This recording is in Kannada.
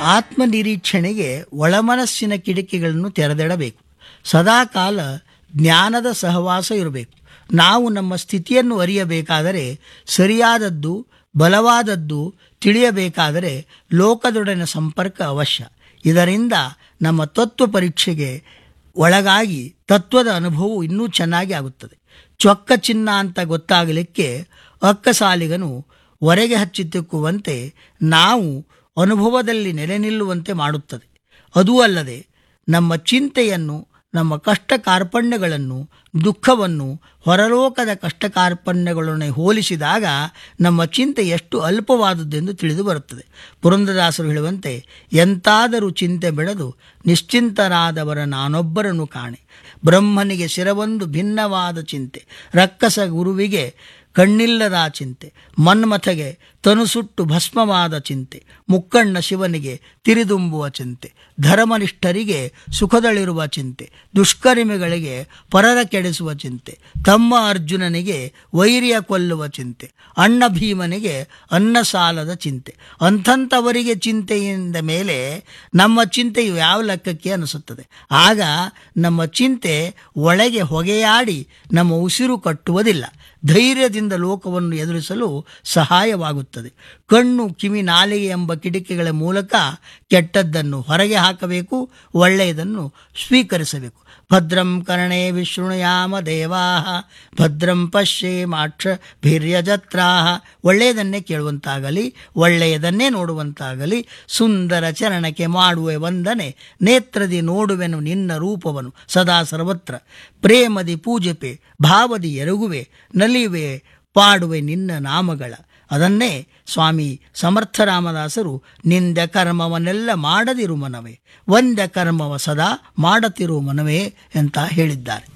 ಆತ್ಮನಿರೀಕ್ಷಣೆಗೆ ಒಳಮನಸ್ಸಿನ ಕಿಟಕಿಗಳನ್ನು ತೆರೆದಿಡಬೇಕು ಸದಾಕಾಲ ಜ್ಞಾನದ ಸಹವಾಸ ಇರಬೇಕು ನಾವು ನಮ್ಮ ಸ್ಥಿತಿಯನ್ನು ಅರಿಯಬೇಕಾದರೆ ಸರಿಯಾದದ್ದು ಬಲವಾದದ್ದು ತಿಳಿಯಬೇಕಾದರೆ ಲೋಕದೊಡನೆ ಸಂಪರ್ಕ ಅವಶ್ಯ ಇದರಿಂದ ನಮ್ಮ ತತ್ವ ಪರೀಕ್ಷೆಗೆ ಒಳಗಾಗಿ ತತ್ವದ ಅನುಭವವು ಇನ್ನೂ ಚೆನ್ನಾಗಿ ಆಗುತ್ತದೆ ಚೊಕ್ಕ ಚಿನ್ನ ಅಂತ ಗೊತ್ತಾಗಲಿಕ್ಕೆ ಅಕ್ಕಸಾಲಿಗನು ಹೊರಗೆ ಹಚ್ಚಿ ತಿಕ್ಕುವಂತೆ ನಾವು ಅನುಭವದಲ್ಲಿ ನೆಲೆ ನಿಲ್ಲುವಂತೆ ಮಾಡುತ್ತದೆ ಅದೂ ಅಲ್ಲದೆ ನಮ್ಮ ಚಿಂತೆಯನ್ನು ನಮ್ಮ ಕಷ್ಟ ಕಾರ್ಪಣ್ಯಗಳನ್ನು ದುಃಖವನ್ನು ಹೊರಲೋಕದ ಕಷ್ಟ ಕಾರ್ಪಣ್ಯಗಳೊಡನೆ ಹೋಲಿಸಿದಾಗ ನಮ್ಮ ಚಿಂತೆ ಎಷ್ಟು ಅಲ್ಪವಾದದ್ದೆಂದು ತಿಳಿದು ಬರುತ್ತದೆ ಪುರಂದದಾಸರು ಹೇಳುವಂತೆ ಎಂತಾದರೂ ಚಿಂತೆ ಬೆಳೆದು ನಿಶ್ಚಿಂತನಾದವರ ನಾನೊಬ್ಬರನ್ನು ಕಾಣೆ ಬ್ರಹ್ಮನಿಗೆ ಶಿರವೊಂದು ಭಿನ್ನವಾದ ಚಿಂತೆ ರಕ್ಕಸ ಗುರುವಿಗೆ ಕಣ್ಣಿಲ್ಲದ ಚಿಂತೆ ಮನ್ಮಥಗೆ ತನು ಸುಟ್ಟು ಭಸ್ಮವಾದ ಚಿಂತೆ ಮುಕ್ಕಣ್ಣ ಶಿವನಿಗೆ ತಿರಿದುಂಬುವ ಚಿಂತೆ ಧರ್ಮನಿಷ್ಠರಿಗೆ ಸುಖದಳಿರುವ ಚಿಂತೆ ದುಷ್ಕರ್ಮಿಗಳಿಗೆ ಪರರ ಕೆಡಿಸುವ ಚಿಂತೆ ತಮ್ಮ ಅರ್ಜುನನಿಗೆ ವೈರ್ಯ ಕೊಲ್ಲುವ ಚಿಂತೆ ಅಣ್ಣ ಭೀಮನಿಗೆ ಅನ್ನ ಸಾಲದ ಚಿಂತೆ ಅಂಥಂಥವರಿಗೆ ಚಿಂತೆಯಿಂದ ಮೇಲೆ ನಮ್ಮ ಚಿಂತೆಯು ಯಾವ ಲೆಕ್ಕಕ್ಕೆ ಅನಿಸುತ್ತದೆ ಆಗ ನಮ್ಮ ಚಿಂತೆ ಒಳಗೆ ಹೊಗೆಯಾಡಿ ನಮ್ಮ ಉಸಿರು ಕಟ್ಟುವುದಿಲ್ಲ ಧೈರ್ಯದಿಂದ ಲೋಕವನ್ನು ಎದುರಿಸಲು ಸಹಾಯವಾಗುತ್ತದೆ ಕಣ್ಣು ಕಿವಿ ನಾಲಿಗೆ ಎಂಬ ಕಿಟಕಿಗಳ ಮೂಲಕ ಕೆಟ್ಟದ್ದನ್ನು ಹೊರಗೆ ಹಾಕಬೇಕು ಒಳ್ಳೆಯದನ್ನು ಸ್ವೀಕರಿಸಬೇಕು ಭದ್ರಂ ಕರ್ಣೇ ವಿಶೃಣುಯಾಮ ದೇವಾ ಭದ್ರಂ ಪಶ್ಯೇಮಾಕ್ಷ ಭೀರ್ಯಜತ್ರಾ ಒಳ್ಳೆಯದನ್ನೇ ಕೇಳುವಂತಾಗಲಿ ಒಳ್ಳೆಯದನ್ನೇ ನೋಡುವಂತಾಗಲಿ ಸುಂದರ ಚರಣಕ್ಕೆ ಮಾಡುವೆ ವಂದನೆ ನೇತ್ರದಿ ನೋಡುವೆನು ನಿನ್ನ ರೂಪವನು ಸದಾ ಸರ್ವತ್ರ ಪ್ರೇಮದಿ ಪೂಜೆಪೆ ಭಾವದಿ ಎರಗುವೆ ನಲಿವೆ ಪಾಡುವೆ ನಿನ್ನ ನಾಮಗಳ ಅದನ್ನೇ ಸ್ವಾಮಿ ಸಮರ್ಥರಾಮದಾಸರು ನಿಂದ ಕರ್ಮವನ್ನೆಲ್ಲ ಮಾಡದಿರು ಮನವೇ ಒಂದ ಕರ್ಮವ ಸದಾ ಮಾಡತಿರು ಮನವೇ ಅಂತ ಹೇಳಿದ್ದಾರೆ